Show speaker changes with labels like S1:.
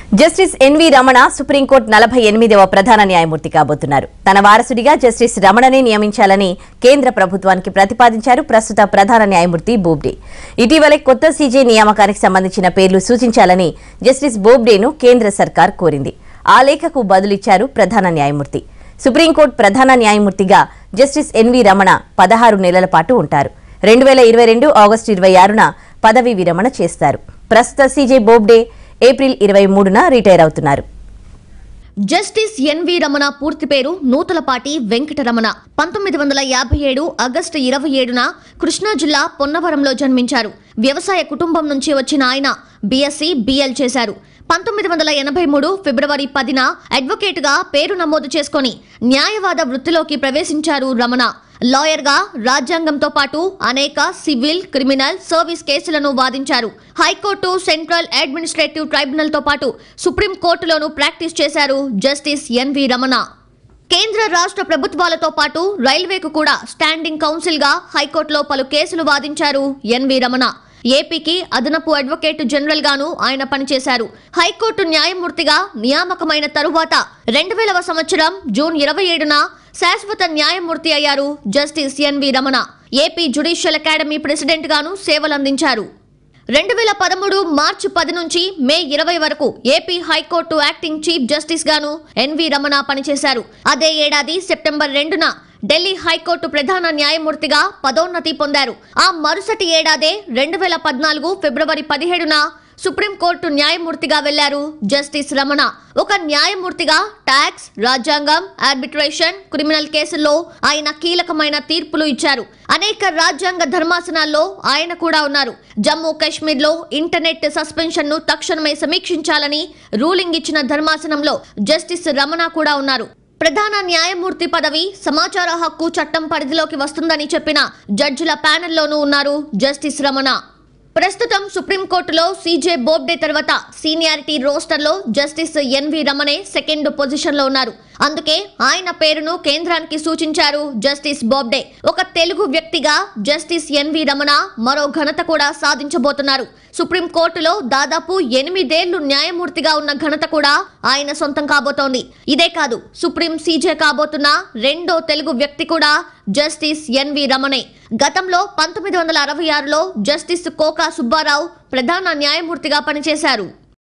S1: justice N V Ramana supreme court నలభై ఎనిమిదవ ప్రధాన న్యాయమూర్తి కాబోతున్నారు తన వారసుడిగా జస్టిస్ రమణనే నియమించాలని కేంద్ర ప్రభుత్వానికి ప్రతిపాదించారు ప్రస్తుత ప్రధాన న్యాయమూర్తి బోబ్డే ఇటీవలే కొత్త సీజే నియామకానికి సంబంధించిన పేర్లు సూచించాలని జస్టిస్ బోబ్డేను కేంద్ర సర్కార్ కోరింది ఆ లేఖకు బదులిచ్చారు ప్రధాన న్యాయమూర్తి సుప్రీంకోర్టు ప్రధాన న్యాయమూర్తిగా జస్టిస్ ఎన్వి రమణ పదహారు నెలల పాటు ఉంటారు రెండు వేల ఇరవై రెండు ఆగస్టు ఇరవై ఆరున పదవీ విరమణ చేస్తారు ప్రస్తుత సీజే బోబ్డే ఏప్రిల్ ఇరవై మూడున రిటైర్ అవుతున్నారు
S2: జస్టిస్ ఎన్వి రమణ పూర్తి పేరు నూతలపాటి వెంకటరమణ పంతొమ్మిది వందల యాభై ఏడు ఆగస్టు ఇరవై ఏడున కృష్ణా జిల్లా పొన్నవరంలో జన్మించారు వ్యవసాయ కుటుంబం నుంచి వచ్చిన ఆయన బీఎస్సీ బీఎల్ చేశారు పంతొమ్మిది వందల ఎనభై మూడు ఫిబ్రవరి పదిన అడ్వకేట్గా పేరు నమోదు చేసుకొని న్యాయవాద వృత్తిలోకి ప్రవేశించారు రమణ లాయర్గా రాజ్యాంగంతో పాటు అనేక సివిల్ క్రిమినల్ సర్వీస్ కేసులను వాదించారు హైకోర్టు సెంట్రల్ అడ్మినిస్ట్రేటివ్ ట్రైబ్యునల్తో పాటు సుప్రీంకోర్టులోనూ ప్రాక్టీస్ చేశారు జస్టిస్ ఎన్వి రమణ కేంద్ర రాష్ట్ర ప్రభుత్వాలతో పాటు రైల్వేకు కూడా స్టాండింగ్ కౌన్సిల్ గా హైకోర్టులో పలు కేసులు వాదించారు ఎన్వి రమణ ఏపీకి అదనపు అడ్వకేట్ జనరల్ గాను ఆయన పనిచేశారు హైకోర్టు న్యాయమూర్తిగా నియామకమైన తరువాత రెండు వేలవ సంవత్సరం జూన్ ఇరవై ఏడున శాశ్వత న్యాయమూర్తి అయ్యారు justice N V Ramana AP judicial academy president గాను సేవలందించారు రెండు వేల పదమూడు మార్చి పది నుంచి మే ఇరవై వరకు AP high court acting chief justice గాను ఎన్వి రమణ పనిచేశారు అదే ఏడాది సెప్టెంబర్ రెండున ఢిల్లీ హైకోర్టు ప్రధాన న్యాయమూర్తిగా పదోన్నతి పొందారు ఆ మరుసటి ఏడాదే రెండు వేల పద్నాలుగు ఫిబ్రవరి పదిహేడున సుప్రీంకోర్టు న్యాయమూర్తిగా వెళ్లారు జస్టిస్ రమణ ఒక న్యాయమూర్తిగా ట్యాక్స్ రాజ్యాంగం ఆర్బిట్రేషన్ క్రిమినల్ కేసుల్లో ఆయన కీలకమైన తీర్పులు ఇచ్చారు అనేక రాజ్యాంగ ధర్మాసనాల్లో ఆయన కూడా ఉన్నారు జమ్మూ కాశ్మీర్ లో ఇంటర్నెట్ సస్పెన్షన్ ను తక్షణమే సమీక్షించాలని రూలింగ్ ఇచ్చిన ధర్మాసనంలో జస్టిస్ రమణ కూడా ఉన్నారు ప్రధాన న్యాయమూర్తి పదవి సమాచార హక్కు చట్టం పరిధిలోకి వస్తుందని చెప్పిన జడ్జిల ప్యానెల్లోనూ ఉన్నారు జస్టిస్ రమణ ప్రస్తుతం సుప్రీంకోర్టులో సీజే బోబ్డే తర్వాత సీనియారిటీ రోస్టర్లో జస్టిస్ ఎన్వి రమణే సెకండ్ పొజిషన్లో ఉన్నారు అందుకే ఆయన పేరును కేంద్రానికి సూచించారు జస్టిస్ బోబ్డే ఒక తెలుగు వ్యక్తిగా జస్టిస్ ఎన్వి రమణ మరో ఘనత కూడా సాధించబోతున్నారు సుప్రీంకోర్టులో దాదాపు ఎనిమిదేళ్లు న్యాయమూర్తిగా ఉన్న ఘనత కూడా ఆయన సొంతం కాబోతోంది ఇదే కాదు సుప్రీం సీజే కాబోతున్న రెండో తెలుగు వ్యక్తి కూడా జస్టిస్ ఎన్వి రమణే గతంలో పంతొమ్మిది వందల అరవై ఆరులో జస్టిస్ కోకా సుబ్బారావు ప్రధాన న్యాయమూర్తిగా పనిచేశారు